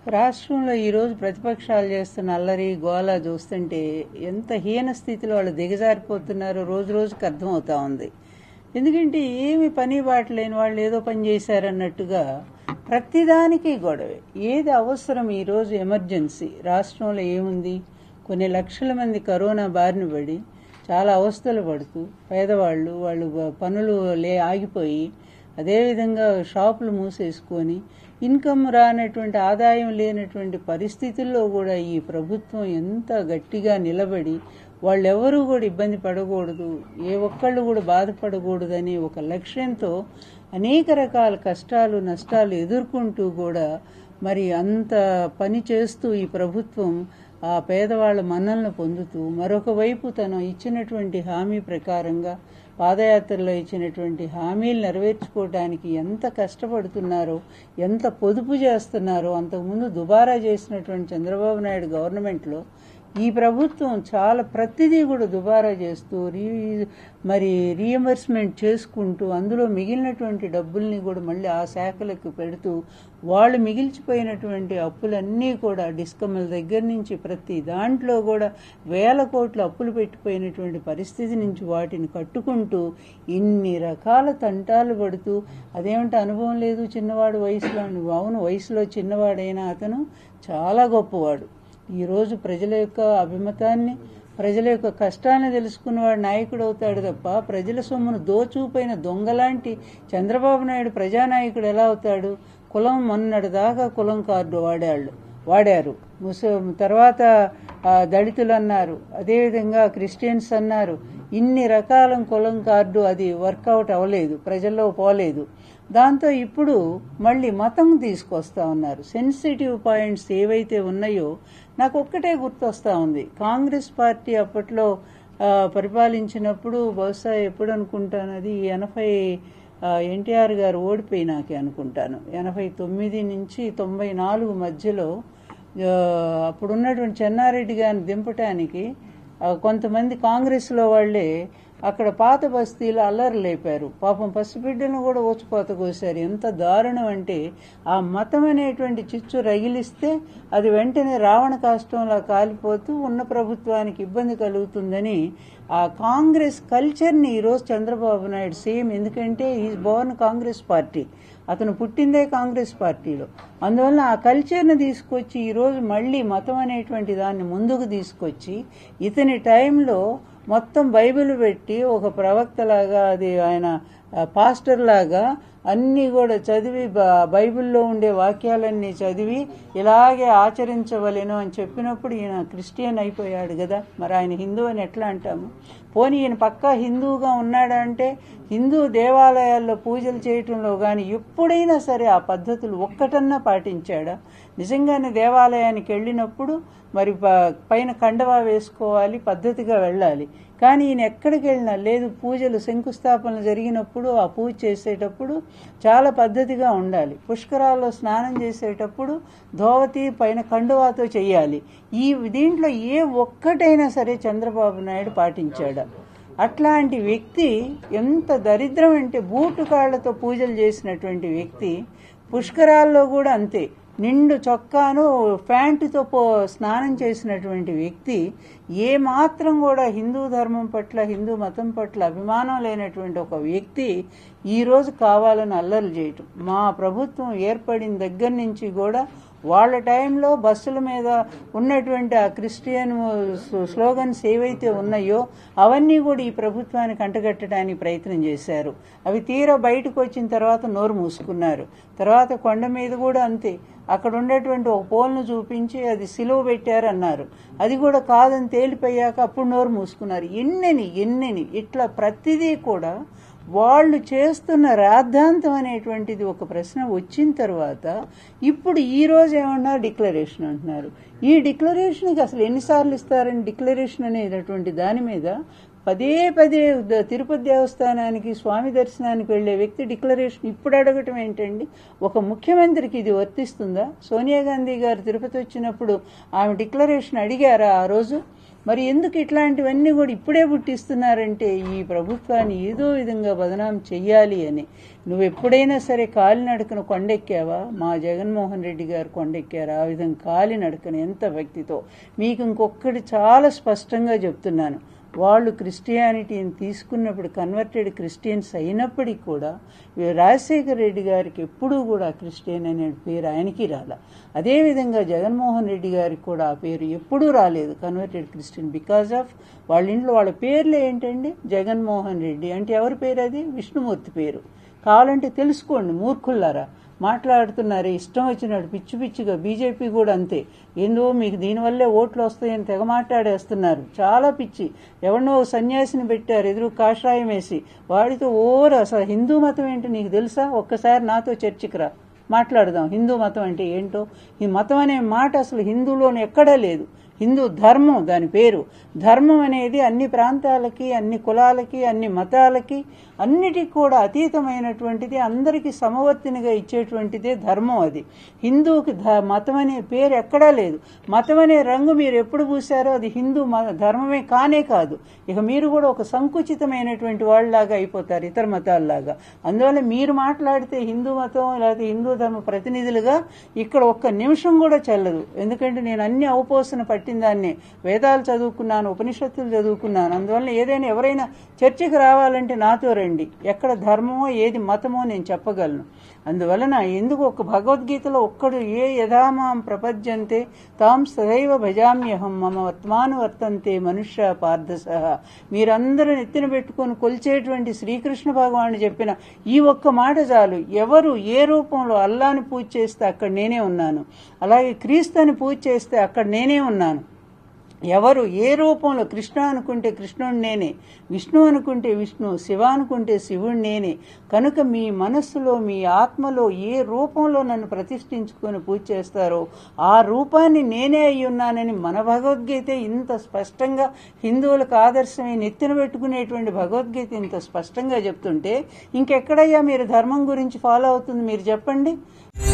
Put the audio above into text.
రాష్ట్రంలో ఈరోజు ప్రతిపక్షాలు చేస్తున్న అల్లరి గోల చూస్తుంటే ఎంత హీన స్థితిలో వాళ్ళు దిగజారిపోతున్నారో రోజు రోజుకి అర్థమవుతా ఉంది ఎందుకంటే ఏమి పని బాట లేని వాళ్ళు ఏదో పని చేశారన్నట్టుగా ప్రతిదానికి గొడవే ఏది అవసరం ఈరోజు ఎమర్జెన్సీ రాష్ట్రంలో ఏముంది కొన్ని లక్షల మంది కరోనా బారిన పడి చాలా అవస్థలు పడుతూ పేదవాళ్ళు వాళ్ళు పనులు లే ఆగిపోయి అదేవిధంగా షాపులు మూసేసుకొని ఇన్కమ్ రానటువంటి ఆదాయం లేనటువంటి పరిస్థితుల్లో కూడా ఈ ప్రభుత్వం ఎంత గట్టిగా నిలబడి వాళ్ళెవరూ కూడా ఇబ్బంది పడకూడదు ఏ ఒక్కళ్ళు కూడా బాధపడకూడదని ఒక లక్ష్యంతో అనేక రకాల కష్టాలు నష్టాలు ఎదుర్కొంటూ కూడా మరి అంత పని చేస్తూ ఈ ప్రభుత్వం ఆ పేదవాళ్ళ మన్నలను పొందుతూ మరొక వైపు తను ఇచ్చినటువంటి హామీ ప్రకారంగా పాదయాత్రలో ఇచ్చినటువంటి హామీలు నెరవేర్చుకోవడానికి ఎంత కష్టపడుతున్నారో ఎంత పొదుపు చేస్తున్నారో అంతకుముందు దుబారా చేసినటువంటి చంద్రబాబు నాయుడు గవర్నమెంట్లో ఈ ప్రభుత్వం చాలా ప్రతిదీ కూడా దుబారా చేస్తూ రీ మరి రీఎంబర్స్మెంట్ చేసుకుంటూ అందులో మిగిలినటువంటి డబ్బుల్ని కూడా మళ్ళీ ఆ శాఖలకు పెడుతూ వాళ్ళు మిగిల్చిపోయినటువంటి అప్పులన్నీ కూడా డిస్కమ్ల దగ్గర నుంచి ప్రతి దాంట్లో కూడా వేల కోట్ల అప్పులు పెట్టిపోయినటువంటి పరిస్థితి నుంచి వాటిని కట్టుకుంటూ ఇన్ని రకాల తంటాలు పడుతూ అదేమంటే అనుభవం లేదు చిన్నవాడు వయసులో అవును వయసులో చిన్నవాడైనా అతను చాలా గొప్పవాడు ఈరోజు ప్రజల యొక్క అభిమతాన్ని ప్రజల యొక్క కష్టాన్ని తెలుసుకున్నవాడు నాయకుడు అవుతాడు తప్ప ప్రజల సొమ్మును దోచూపైన దొంగలాంటి చంద్రబాబు నాయుడు ప్రజానాయకుడు ఎలా అవుతాడు కులం మొన్నటి దాకా కులం కార్డు వాడాళ్ళు వాడారు ముస తర్వాత దళితులు అన్నారు అదేవిధంగా క్రిస్టియన్స్ అన్నారు ఇన్ని రకాల కులం కార్డు అది వర్కౌట్ అవ్వలేదు ప్రజల్లో పోలేదు దాంతో ఇప్పుడు మళ్ళీ మతం తీసుకొస్తా ఉన్నారు సెన్సిటివ్ పాయింట్స్ ఏవైతే ఉన్నాయో నాకు ఒక్కటే గుర్తొస్తా ఉంది కాంగ్రెస్ పార్టీ అప్పట్లో పరిపాలించినప్పుడు బహుశా ఎప్పుడు అనుకుంటాను అది ఎనభై ఎన్టీఆర్ గారు ఓడిపోయినాకే అనుకుంటాను ఎనభై తొమ్మిది నుంచి తొంభై నాలుగు మధ్యలో అప్పుడున్నటువంటి చెన్నారెడ్డి గారిని దింపటానికి కొంతమంది కాంగ్రెస్లో వాళ్ళే అక్కడ పాత బస్తీలో అల్లరి లేపారు పాపం పసిబిడ్డను కూడా ఊచకోత కోసారు ఎంత దారుణం అంటే ఆ మతం అనేటువంటి చిచ్చు రగిలిస్తే అది వెంటనే రావణ కాష్టంలా కాలిపోతూ ఉన్న ప్రభుత్వానికి ఇబ్బంది కలుగుతుందని ఆ కాంగ్రెస్ కల్చర్ని ఈరోజు చంద్రబాబు నాయుడు సేమ్ ఎందుకంటే ఈజ్ బోర్న్ కాంగ్రెస్ పార్టీ అతను పుట్టిందే కాంగ్రెస్ పార్టీలో అందువల్ల ఆ కల్చర్ని తీసుకొచ్చి ఈరోజు మళ్ళీ మతం అనేటువంటి దాన్ని ముందుకు తీసుకొచ్చి ఇతని టైంలో మొత్తం బైబిల్ పెట్టి ఒక ప్రవక్తలాగా అది ఆయన పాస్టర్ లాగా అన్నీ కూడా చదివి బైబిల్లో ఉండే వాక్యాలన్నీ చదివి ఇలాగే ఆచరించవలెను అని చెప్పినప్పుడు ఈయన క్రిస్టియన్ అయిపోయాడు కదా మరి ఆయన హిందూ అని ఎట్లా అంటాము పోనీ ఈయన పక్కా హిందువుగా ఉన్నాడా అంటే హిందూ దేవాలయాల్లో పూజలు చేయటంలో కానీ ఎప్పుడైనా సరే ఆ పద్ధతులు ఒక్కటన్నా పాటించాడా నిజంగానే దేవాలయానికి వెళ్ళినప్పుడు మరి పైన కండవా వేసుకోవాలి పద్ధతిగా వెళ్ళాలి కానీ ఈయన ఎక్కడికి వెళ్ళినా లేదు పూజలు శంకుస్థాపనలు జరిగినప్పుడు ఆ పూజ చేసేటప్పుడు చాలా పద్ధతిగా ఉండాలి పుష్కరాల్లో స్నానం చేసేటప్పుడు ధోవతి పైన కండువాతో చేయాలి ఈ దీంట్లో ఏ ఒక్కటైనా సరే చంద్రబాబు నాయుడు పాటించాడా అట్లాంటి వ్యక్తి ఎంత దరిద్రం అంటే బూటు కాళ్లతో పూజలు చేసినటువంటి వ్యక్తి పుష్కరాల్లో కూడా అంతే నిండు చొక్కాను ప్యాంటుతో పో స్నానం చేసినటువంటి వ్యక్తి ఏ మాత్రం కూడా హిందూ ధర్మం పట్ల హిందూ మతం పట్ల అభిమానం లేనటువంటి ఒక వ్యక్తి ఈరోజు కావాలని అల్లర్లు చేయటం మా ప్రభుత్వం ఏర్పడిన దగ్గర నుంచి కూడా వాళ్ళ టైంలో బస్సుల మీద ఉన్నటువంటి ఆ క్రిస్టియన్ స్లోగన్స్ ఏవైతే ఉన్నాయో అవన్నీ కూడా ఈ ప్రభుత్వానికి అంటగట్టడానికి ప్రయత్నం చేశారు అవి తీరా బయటకు వచ్చిన తర్వాత నోరు మూసుకున్నారు తర్వాత కొండ మీద కూడా అంతే అక్కడ ఉండేటువంటి ఒక పోల్ను చూపించి అది సిలువ పెట్టారన్నారు అది కూడా కాదని తేలిపోయాక అప్పుడు నోరు మూసుకున్నారు ఎన్నెని ఎన్నెని ఇట్లా ప్రతిదీ కూడా వాళ్ళు చేస్తున్న రాద్ధాంతం అనేటువంటిది ఒక ప్రశ్న వచ్చిన తర్వాత ఇప్పుడు ఈ రోజు ఏమన్నా డిక్లరేషన్ అంటున్నారు ఈ డిక్లరేషన్కి అసలు ఎన్నిసార్లు ఇస్తారని డిక్లరేషన్ అనేటటువంటి దాని మీద పదే పదే తిరుపతి దేవస్థానానికి స్వామి దర్శనానికి వెళ్లే వ్యక్తి డిక్లరేషన్ ఇప్పుడు అడగటం ఏంటండి ఒక ముఖ్యమంత్రికి ఇది వర్తిస్తుందా సోనియా గాంధీ గారు తిరుపతి వచ్చినప్పుడు ఆమె డిక్లరేషన్ అడిగారా ఆ రోజు మరి ఎందుకు ఇట్లాంటివన్నీ కూడా ఇప్పుడే పుట్టిస్తున్నారంటే ఈ ప్రభుత్వాన్ని ఏదో విధంగా బదనాం చెయ్యాలి అని నువ్వు ఎప్పుడైనా సరే కాలినడకను కొండెక్కావా మా జగన్మోహన్ రెడ్డి గారు కొండెక్కారు ఆ విధంగా కాలినడకను ఎంత భక్తితో మీకు ఇంకొకటి చాలా స్పష్టంగా చెప్తున్నాను వాళ్ళు క్రిస్టియానిటీని తీసుకున్నప్పుడు కన్వర్టెడ్ క్రిస్టియన్స్ అయినప్పటికీ కూడా వీ- రాజశేఖర రెడ్డి గారికి ఎప్పుడూ కూడా క్రిస్టియన్ అనే పేరు ఆయనకి రాల అదేవిధంగా జగన్మోహన్ రెడ్డి గారికి కూడా ఆ పేరు ఎప్పుడూ రాలేదు కన్వర్టెడ్ క్రిస్టియన్ బికాజ్ ఆఫ్ వాళ్ళ ఇంట్లో వాళ్ళ పేర్లు ఏంటండి జగన్మోహన్ రెడ్డి అంటే ఎవరి పేరు అది విష్ణుమూర్తి పేరు కావాలంటే తెలుసుకోండి మూర్ఖుల్లారా మాట్లాడుతున్నారు ఇష్టం వచ్చినట్టు పిచ్చి పిచ్చిగా బీజేపీ కూడా అంతే ఏందో మీకు దీనివల్లే ఓట్లు వస్తాయని తెగ మాట్లాడేస్తున్నారు చాలా పిచ్చి ఎవరినో ఓ సన్యాసిని పెట్టారు ఎదురు కాషాయం వేసి వాడితో ఓరు అసలు హిందూ మతం ఏంటో నీకు తెలుసా ఒక్కసారి నాతో చర్చకి రా మాట్లాడదాం హిందూ మతం అంటే ఏంటో ఈ మతం అనే మాట అసలు హిందూలోనే ఎక్కడా లేదు హిందూ ధర్మం దాని పేరు ధర్మం అనేది అన్ని ప్రాంతాలకి అన్ని కులాలకి అన్ని మతాలకి అన్నిటికి కూడా అతీతమైనటువంటిది అందరికీ సమవర్తినిగా ఇచ్చేటువంటిదే ధర్మం అది హిందూకి ధ- మతం అనే పేరు ఎక్కడా లేదు మతం అనే రంగు మీరు ఎప్పుడు పూసారో అది హిందూ మ- ధర్మమే కానే కాదు ఇక మీరు కూడా ఒక సంకుచితమైనటువంటి వాళ్ళలాగా అయిపోతారు ఇతర మతాల్లాగా అందువల్ల మీరు మాట్లాడితే హిందూ మతం లేకపోతే హిందూ ధర్మ ప్రతినిధులుగా ఇక్కడ ఒక్క నిమిషం కూడా చెల్లదు ఎందుకంటే నేను అన్ని అవపోసన పట్టిన దాన్ని వేదాలు చదువుకున్నాను ఉపనిషత్తులు చదువుకున్నాను అందువల్ల ఏదైనా ఎవరైనా చర్చకు రావాలంటే నాతో రండి ఎక్కడ ధర్మమో ఏది మతమో నేను చెప్పగలను అందువలన ఎందుకు ఒక భగవద్గీతలో ఒక్కడు ఏ యథామాం ప్రపద్యంతే తాం సదైవ భజామ్యహం మమ వర్తమాను వర్తంతే మనుష్య పార్థసహ మీరందరూ నెత్తిన పెట్టుకొని కొలిచేటువంటి శ్రీకృష్ణ భగవానుడు చెప్పిన ఈ ఒక్క మాట చాలు ఎవరు ఏ రూపంలో అల్లాని పూజ చేస్తే అక్కడ నేనే ఉన్నాను అలాగే క్రీస్తుని పూజ చేస్తే అక్కడ నేనే ఉన్నాను ఎవరు ఏ రూపంలో కృష్ణ అనుకుంటే కృష్ణుడు నేనే విష్ణు అనుకుంటే విష్ణు శివ అనుకుంటే శివుడు నేనే కనుక మీ మనస్సులో మీ ఆత్మలో ఏ రూపంలో నన్ను ప్రతిష్ఠించుకొని పూజ చేస్తారో ఆ రూపాన్ని నేనే అయి ఉన్నానని మన భగవద్గీత ఇంత స్పష్టంగా హిందువులకు ఆదర్శమై నెత్తిన పెట్టుకునేటువంటి భగవద్గీత ఇంత స్పష్టంగా చెప్తుంటే ఇంకెక్కడయ్యా మీరు ధర్మం గురించి ఫాలో అవుతుంది మీరు చెప్పండి